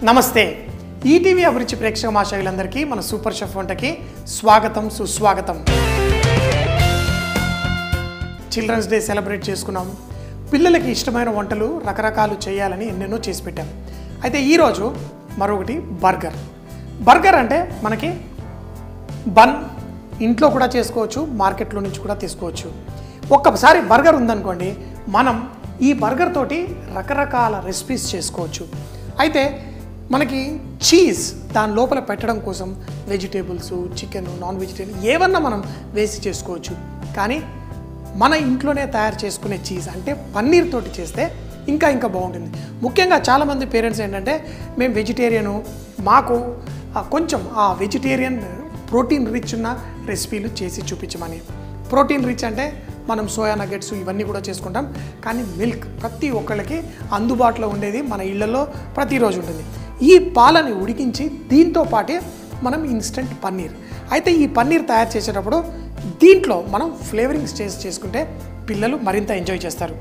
నమస్తే ఈటీవీ అభిరుచి ప్రేక్షక మాషాయులందరికీ మన సూపర్ షెఫ్ వంటకి స్వాగతం సుస్వాగతం చిల్డ్రన్స్ డే సెలబ్రేట్ చేసుకున్నాం పిల్లలకి ఇష్టమైన వంటలు రకరకాలు చేయాలని ఎన్నెన్నో చేసి పెట్టాం అయితే ఈరోజు మరొకటి బర్గర్ బర్గర్ అంటే మనకి బన్ ఇంట్లో కూడా చేసుకోవచ్చు మార్కెట్లో నుంచి కూడా తీసుకోవచ్చు ఒక్కసారి బర్గర్ ఉందనుకోండి మనం ఈ బర్గర్ తోటి రకరకాల రెసిపీస్ చేసుకోవచ్చు అయితే మనకి చీజ్ దాని లోపల పెట్టడం కోసం వెజిటేబుల్స్ చికెన్ నాన్ వెజిటేరియన్ ఏవన్నా మనం వేసి చేసుకోవచ్చు కానీ మన ఇంట్లోనే తయారు చేసుకునే చీజ్ అంటే పన్నీర్ తోటి చేస్తే ఇంకా ఇంకా బాగుంటుంది ముఖ్యంగా చాలామంది పేరెంట్స్ ఏంటంటే మేము వెజిటేరియను మాకు ఆ కొంచెం ఆ వెజిటేరియన్ ప్రోటీన్ రిచ్ ఉన్న రెసిపీలు చేసి చూపించమని ప్రోటీన్ రిచ్ అంటే మనం సోయా నగెట్స్ ఇవన్నీ కూడా చేసుకుంటాం కానీ మిల్క్ ప్రతి ఒక్కళ్ళకి అందుబాటులో ఉండేది మన ఇళ్లలో ప్రతిరోజు ఉంటుంది ఈ పాలని ఉడికించి దీంతో పాటే మనం ఇన్స్టెంట్ పన్నీర్ అయితే ఈ పన్నీర్ తయారు చేసేటప్పుడు దీంట్లో మనం ఫ్లేవరింగ్స్ చేసి చేసుకుంటే పిల్లలు మరింత ఎంజాయ్ చేస్తారు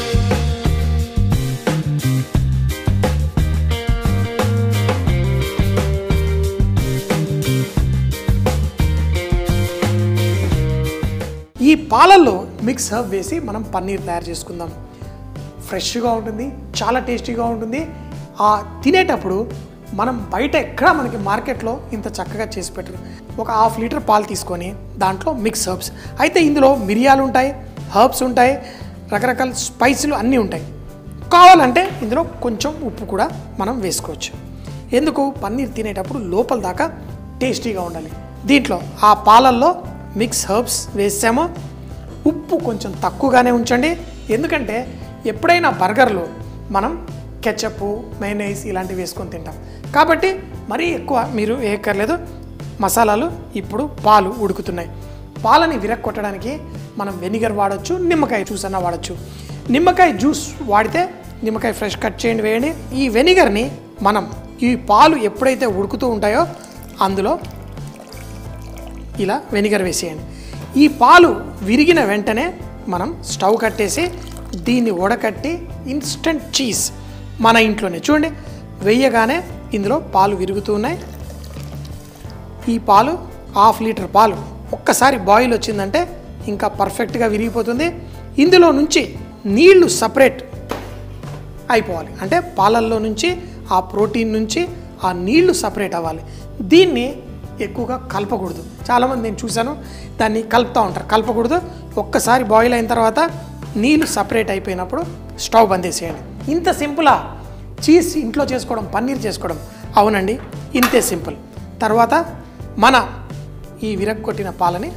ఈ పాలల్లో మిక్స్ హర్బ్ వేసి మనం పన్నీర్ తయారు చేసుకుందాం ఫ్రెష్గా ఉంటుంది చాలా టేస్టీగా ఉంటుంది ఆ తినేటప్పుడు మనం బయట ఎక్కడ మనకి మార్కెట్లో ఇంత చక్కగా చేసి పెట్టరు ఒక హాఫ్ లీటర్ పాలు తీసుకొని దాంట్లో మిక్స్ హర్బ్స్ అయితే ఇందులో మిరియాలు ఉంటాయి హర్బ్స్ ఉంటాయి రకరకాల స్పైసులు అన్నీ ఉంటాయి కావాలంటే ఇందులో కొంచెం ఉప్పు కూడా మనం వేసుకోవచ్చు ఎందుకు పన్నీర్ తినేటప్పుడు లోపల దాకా టేస్టీగా ఉండాలి దీంట్లో ఆ పాలల్లో మిక్స్ హర్బ్స్ వేసామో ఉప్పు కొంచెం తక్కువగానే ఉంచండి ఎందుకంటే ఎప్పుడైనా బర్గర్లో మనం కెచప్ మైనైస్ ఇలాంటివి వేసుకొని తింటాం కాబట్టి మరీ ఎక్కువ మీరు వేయక్కర్లేదు మసాలాలు ఇప్పుడు పాలు ఉడుకుతున్నాయి పాలని విరక్కొట్టడానికి మనం వెనిగర్ వాడచ్చు నిమ్మకాయ జ్యూస్ అన్న వాడచ్చు నిమ్మకాయ జ్యూస్ వాడితే నిమ్మకాయ ఫ్రెష్ కట్ చేయండి వేయండి ఈ వెనిగర్ని మనం ఈ పాలు ఎప్పుడైతే ఉడుకుతూ ఉంటాయో అందులో ఇలా వెనిగర్ వేసేయండి ఈ పాలు విరిగిన వెంటనే మనం స్టవ్ కట్టేసి దీన్ని ఉడకట్టి ఇన్స్టంట్ చీజ్ మన ఇంట్లోనే చూడండి వెయ్యగానే ఇందులో పాలు విరుగుతూ ఉన్నాయి ఈ పాలు హాఫ్ లీటర్ పాలు ఒక్కసారి బాయిల్ వచ్చిందంటే ఇంకా పర్ఫెక్ట్గా విరిగిపోతుంది ఇందులో నుంచి నీళ్లు సపరేట్ అయిపోవాలి అంటే పాలల్లో నుంచి ఆ ప్రోటీన్ నుంచి ఆ నీళ్లు సపరేట్ అవ్వాలి దీన్ని ఎక్కువగా కలపకూడదు చాలామంది నేను చూశాను దాన్ని కలుపుతూ ఉంటారు కలపకూడదు ఒక్కసారి బాయిల్ అయిన తర్వాత నీళ్లు సపరేట్ అయిపోయినప్పుడు స్టవ్ బంద్ చేసేయండి ఇంత సింపులా చీజ్ ఇంట్లో చేసుకోవడం పన్నీర్ చేసుకోవడం అవునండి ఇంతే సింపుల్ తర్వాత మన ఈ విరగ్గొట్టిన పాలని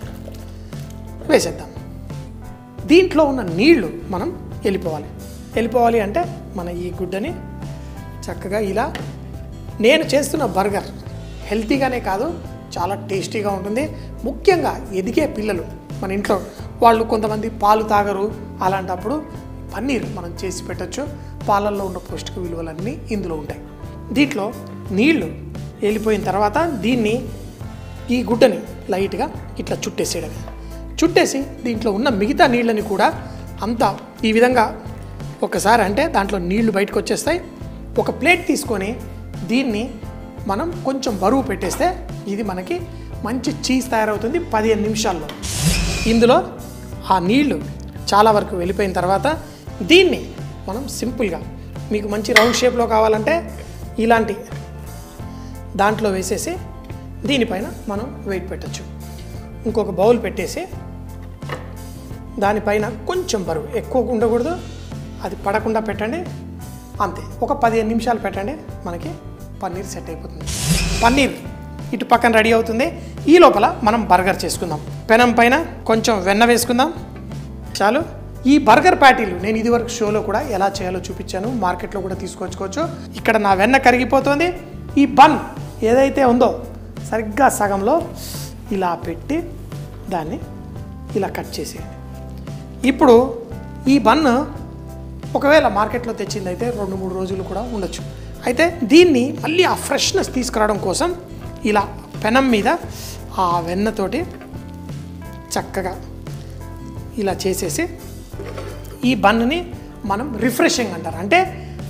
వేసేద్దాం దీంట్లో ఉన్న నీళ్లు మనం వెళ్ళిపోవాలి వెళ్ళిపోవాలి అంటే మన ఈ గుడ్డని చక్కగా ఇలా నేను చేస్తున్న బర్గర్ హెల్తీగానే కాదు చాలా టేస్టీగా ఉంటుంది ముఖ్యంగా ఎదిగే పిల్లలు మన ఇంట్లో వాళ్ళు కొంతమంది పాలు తాగరు అలాంటప్పుడు పన్నీర్ మనం చేసి పెట్టచ్చు పాలల్లో ఉన్న పౌష్టిక విలువలన్నీ ఇందులో ఉంటాయి దీంట్లో నీళ్లు వెళ్ళిపోయిన తర్వాత దీన్ని ఈ గుడ్డని లైట్గా ఇట్లా చుట్టేసేయడమే చుట్టేసి దీంట్లో ఉన్న మిగతా నీళ్ళని కూడా అంతా ఈ విధంగా ఒకసారి అంటే దాంట్లో నీళ్లు బయటకు వచ్చేస్తాయి ఒక ప్లేట్ తీసుకొని దీన్ని మనం కొంచెం బరువు పెట్టేస్తే ఇది మనకి మంచి చీజ్ తయారవుతుంది పదిహేను నిమిషాల్లో ఇందులో ఆ నీళ్లు చాలా వరకు వెళ్ళిపోయిన తర్వాత దీన్ని మనం సింపుల్గా మీకు మంచి రౌండ్ షేప్లో కావాలంటే ఇలాంటి దాంట్లో వేసేసి దీనిపైన మనం వెయిట్ పెట్టచ్చు ఇంకొక బౌల్ పెట్టేసి దానిపైన కొంచెం బరువు ఎక్కువ ఉండకూడదు అది పడకుండా పెట్టండి అంతే ఒక పదిహేను నిమిషాలు పెట్టండి మనకి పన్నీర్ సెట్ అయిపోతుంది పన్నీర్ ఇటు పక్కన రెడీ అవుతుంది ఈ లోపల మనం బర్గర్ చేసుకుందాం పెనం పైన కొంచెం వెన్న వేసుకుందాం చాలు ఈ బర్గర్ ప్యాటీలు నేను ఇదివరకు షోలో కూడా ఎలా చేయాలో చూపించాను మార్కెట్లో కూడా తీసుకొచ్చుకోవచ్చు ఇక్కడ నా వెన్న కరిగిపోతుంది ఈ బన్ ఏదైతే ఉందో సరిగ్గా సగంలో ఇలా పెట్టి దాన్ని ఇలా కట్ చేసేయండి ఇప్పుడు ఈ బన్ ఒకవేళ మార్కెట్లో తెచ్చిందైతే రెండు మూడు రోజులు కూడా ఉండొచ్చు అయితే దీన్ని మళ్ళీ ఆ ఫ్రెష్నెస్ తీసుకురావడం కోసం ఇలా పెనం మీద ఆ వెన్నతోటి చక్కగా ఇలా చేసేసి ఈ బన్ని మనం రిఫ్రెషింగ్ అంటారు అంటే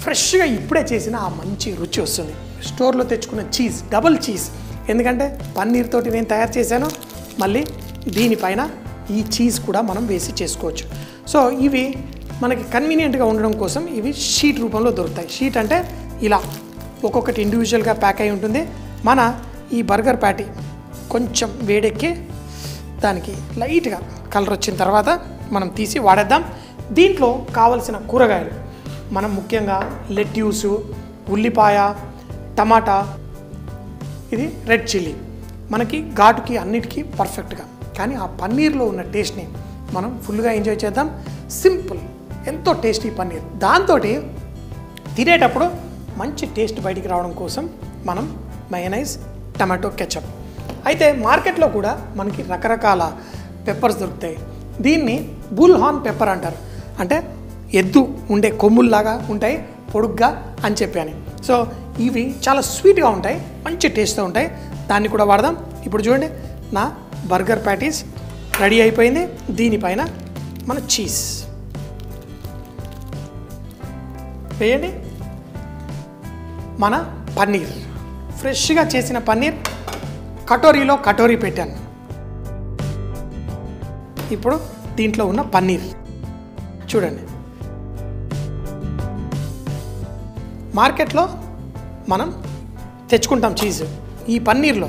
ఫ్రెష్గా ఇప్పుడే చేసిన ఆ మంచి రుచి వస్తుంది స్టోర్లో తెచ్చుకున్న చీజ్ డబుల్ చీజ్ ఎందుకంటే పన్నీర్ తోటి నేను తయారు చేశాను మళ్ళీ దీనిపైన ఈ చీజ్ కూడా మనం వేసి చేసుకోవచ్చు సో ఇవి మనకి కన్వీనియంట్గా ఉండడం కోసం ఇవి షీట్ రూపంలో దొరుకుతాయి షీట్ అంటే ఇలా ఒక్కొక్కటి ఇండివిజువల్గా ప్యాక్ అయి ఉంటుంది మన ఈ బర్గర్ ప్యాటీ కొంచెం వేడెక్కి దానికి లైట్గా కలర్ వచ్చిన తర్వాత మనం తీసి వాడేద్దాం దీంట్లో కావలసిన కూరగాయలు మనం ముఖ్యంగా లెట్యూసు ఉల్లిపాయ టమాటా ఇది రెడ్ చిల్లీ మనకి ఘాటుకి అన్నిటికీ పర్ఫెక్ట్గా కానీ ఆ పన్నీర్లో ఉన్న టేస్ట్ని మనం ఫుల్గా ఎంజాయ్ చేద్దాం సింపుల్ ఎంతో టేస్టీ పన్నీర్ దాంతో తినేటప్పుడు మంచి టేస్ట్ బయటికి రావడం కోసం మనం మయనైజ్ టమాటో కెచప్ అయితే మార్కెట్లో కూడా మనకి రకరకాల పెప్పర్స్ దొరుకుతాయి దీన్ని బుల్ హార్న్ పెప్పర్ అంటారు అంటే ఎద్దు ఉండే కొమ్ముల్లాగా ఉంటాయి పొడుగ్గా అని చెప్పాను సో ఇవి చాలా స్వీట్గా ఉంటాయి మంచి టేస్ట్తో ఉంటాయి దాన్ని కూడా వాడదాం ఇప్పుడు చూడండి నా బర్గర్ ప్యాటీస్ రెడీ అయిపోయింది దీనిపైన మన చీజ్ వేయండి మన పన్నీర్ ఫ్రెష్గా చేసిన పన్నీర్ కటోరీలో కటోరీ పెట్టాను ఇప్పుడు దీంట్లో ఉన్న పన్నీర్ చూడండి మార్కెట్లో మనం తెచ్చుకుంటాం చీజ్ ఈ పన్నీర్లో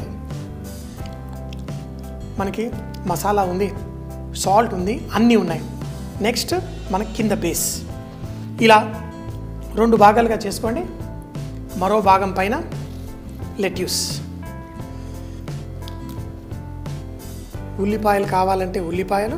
మనకి మసాలా ఉంది సాల్ట్ ఉంది అన్నీ ఉన్నాయి నెక్స్ట్ మన కింద బేస్ ఇలా రెండు భాగాలుగా చేసుకోండి మరో భాగం పైన లెట్యూస్ ఉల్లిపాయలు కావాలంటే ఉల్లిపాయలు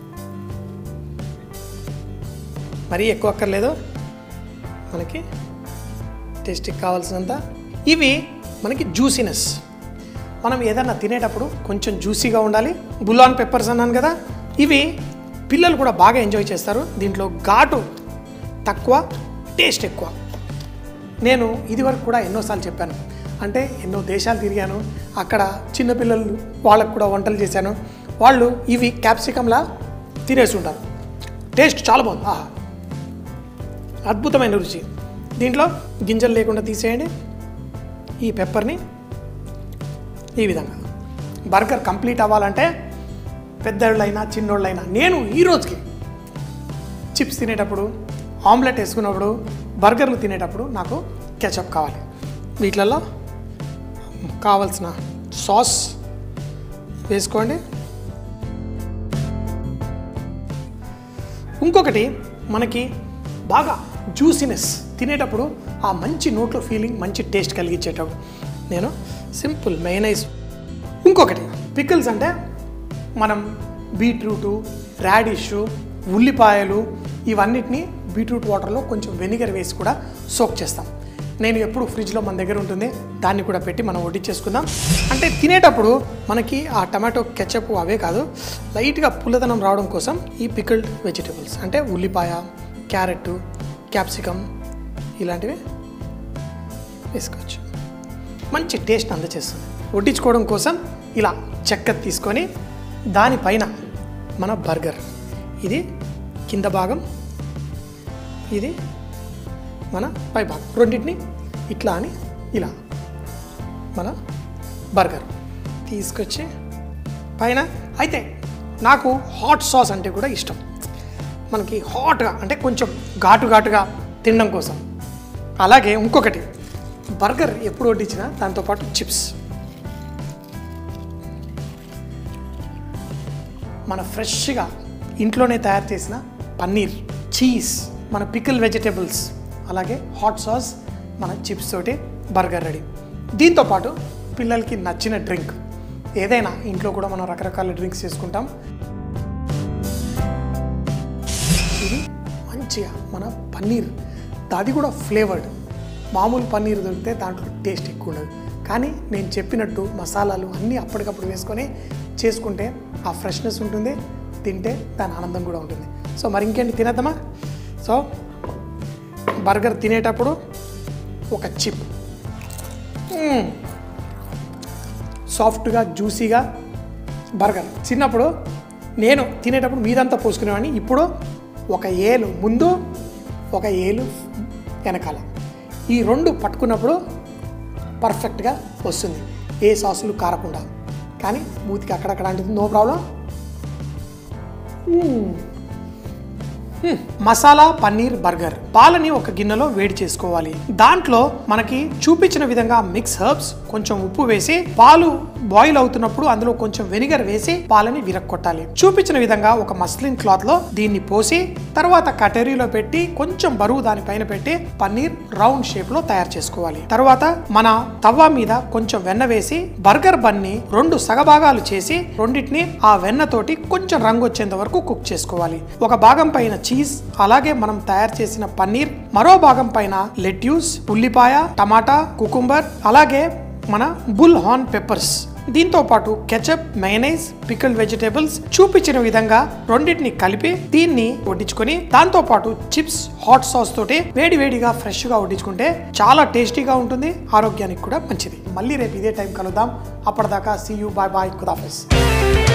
మరీ ఎక్కువ అక్కర్లేదు మనకి టేస్ట్కి కావాల్సినంత ఇవి మనకి జ్యూసీనెస్ మనం ఏదన్నా తినేటప్పుడు కొంచెం జ్యూసీగా ఉండాలి బుల్లాన్ పెప్పర్స్ అన్నాను కదా ఇవి పిల్లలు కూడా బాగా ఎంజాయ్ చేస్తారు దీంట్లో ఘాటు తక్కువ టేస్ట్ ఎక్కువ నేను ఇదివరకు కూడా ఎన్నోసార్లు చెప్పాను అంటే ఎన్నో దేశాలు తిరిగాను అక్కడ చిన్నపిల్లలు వాళ్ళకు కూడా వంటలు చేశాను వాళ్ళు ఇవి క్యాప్సికంలా తినేసి ఉంటారు టేస్ట్ చాలా బాగుంది ఆహా అద్భుతమైన రుచి దీంట్లో గింజలు లేకుండా తీసేయండి ఈ పెప్పర్ని ఈ విధంగా బర్గర్ కంప్లీట్ అవ్వాలంటే పెద్దోళ్ళైనా చిన్నోళ్ళైనా నేను ఈ రోజుకి చిప్స్ తినేటప్పుడు ఆమ్లెట్ వేసుకున్నప్పుడు బర్గర్లు తినేటప్పుడు నాకు కెచప్ కావాలి వీటిలలో కావలసిన సాస్ వేసుకోండి ఇంకొకటి మనకి బాగా జ్యూసినెస్ తినేటప్పుడు ఆ మంచి నోట్లో ఫీలింగ్ మంచి టేస్ట్ కలిగించేటప్పుడు నేను సింపుల్ మెయినైజ్ ఇంకొకటి పికిల్స్ అంటే మనం బీట్రూటు రాడిష్ ఉల్లిపాయలు ఇవన్నిటిని బీట్రూట్ వాటర్లో కొంచెం వెనిగర్ వేసి కూడా సోక్ చేస్తాం నేను ఎప్పుడు ఫ్రిడ్జ్లో మన దగ్గర ఉంటుంది దాన్ని కూడా పెట్టి మనం వడ్డించేసుకుందాం అంటే తినేటప్పుడు మనకి ఆ టమాటో కెచప్ అవే కాదు లైట్గా పుల్లదనం రావడం కోసం ఈ పికిల్డ్ వెజిటేబుల్స్ అంటే ఉల్లిపాయ క్యారెట్ క్యాప్సికమ్ ఇలాంటివి వేసుకోవచ్చు మంచి టేస్ట్ అందచేస్తుంది వడ్డించుకోవడం కోసం ఇలా చెక్క తీసుకొని దానిపైన మన బర్గర్ ఇది కింద భాగం ఇది మన పై భాగం రెండింటిని ఇట్లా అని ఇలా మన బర్గర్ తీసుకొచ్చి పైన అయితే నాకు హాట్ సాస్ అంటే కూడా ఇష్టం మనకి హాట్గా అంటే కొంచెం ఘాటు ఘాటుగా తినడం కోసం అలాగే ఇంకొకటి బర్గర్ ఎప్పుడు వడ్డించినా దాంతోపాటు చిప్స్ మన ఫ్రెష్గా ఇంట్లోనే తయారు చేసిన పన్నీర్ చీజ్ మన పికిల్ వెజిటేబుల్స్ అలాగే హాట్ సాస్ మన చిప్స్ తోటి బర్గర్ రెడీ దీంతోపాటు పిల్లలకి నచ్చిన డ్రింక్ ఏదైనా ఇంట్లో కూడా మనం రకరకాల డ్రింక్స్ చేసుకుంటాం ఇది మంచిగా మన పన్నీర్ అది కూడా ఫ్లేవర్డ్ మామూలు పన్నీర్ దొరికితే దాంట్లో టేస్ట్ ఎక్కువ ఉండదు కానీ నేను చెప్పినట్టు మసాలాలు అన్నీ అప్పటికప్పుడు వేసుకొని చేసుకుంటే ఆ ఫ్రెష్నెస్ ఉంటుంది తింటే దాని ఆనందం కూడా ఉంటుంది సో మరి ఇంకేంటి తినేద్దామా సో బర్గర్ తినేటప్పుడు ఒక చిప్ మ్మ్. సాఫ్ట్గా జ్యూసీగా బర్గర్ చిన్నప్పుడు నేను తినేటప్పుడు మీదంతా పోసుకునేవాడిని ఇప్పుడు ఒక ఏలు ముందు ఒక ఏలు వెనకాల ఈ రెండు పట్టుకున్నప్పుడు పర్ఫెక్ట్గా వస్తుంది ఏ సాసులు కారకుండా కానీ మూతికి అక్కడక్కడ అంటుంది no problem masala paneer burger పాలని ఒక గిన్నెలో వేడి చేసుకోవాలి దాంట్లో మనకి చూపించిన విధంగా మిక్స్ హర్బ్స్ కొంచెం ఉప్పు వేసి పాలు బాయిల్ అవుతున్నప్పుడు అందులో కొంచెం వెనిగర్ వేసి పాలని విరక్కొట్టాలి చూపించిన విధంగా ఒక మస్లిన్ క్లాత్ లో దీన్ని పోసి తర్వాత కటరీలో పెట్టి కొంచెం బరువు దానిపైన పెట్టి పన్నీర్ రౌండ్ షేప్ లో తయారు చేసుకోవాలి తర్వాత మన తవ్వ మీద కొంచెం వెన్న వేసి బర్గర్ బన్ని రెండు సగభాగాలు చేసి రెండింటిని ఆ వెన్నతోటి కొంచెం రంగు వచ్చేంత వరకు కుక్ చేసుకోవాలి ఒక భాగం పైన చీజ్ అలాగే మనం తయారు చేసిన పన్నీర్ మరో భాగం పైన లెట్యూస్ ఉల్లిపాయ టమాటా కుకుంబర్ అలాగే మన బుల్ హార్న్ పెప్పర్స్ దీంతో పాటు కెచప్ మైనైజ్ పికల్ వెజిటేబుల్స్ చూపించిన విధంగా రెండింటిని కలిపి దీన్ని వడ్డించుకొని దాంతో పాటు చిప్స్ హాట్ సాస్ తోటి వేడి వేడిగా ఫ్రెష్ గా వడ్డించుకుంటే చాలా టేస్టీగా ఉంటుంది ఆరోగ్యానికి కూడా మంచిది మళ్ళీ రేపు ఇదే టైం కలుద్దాం అప్పటిదాకా సీ యూ బాయ్ బాయ్ ఖుదాఫిస్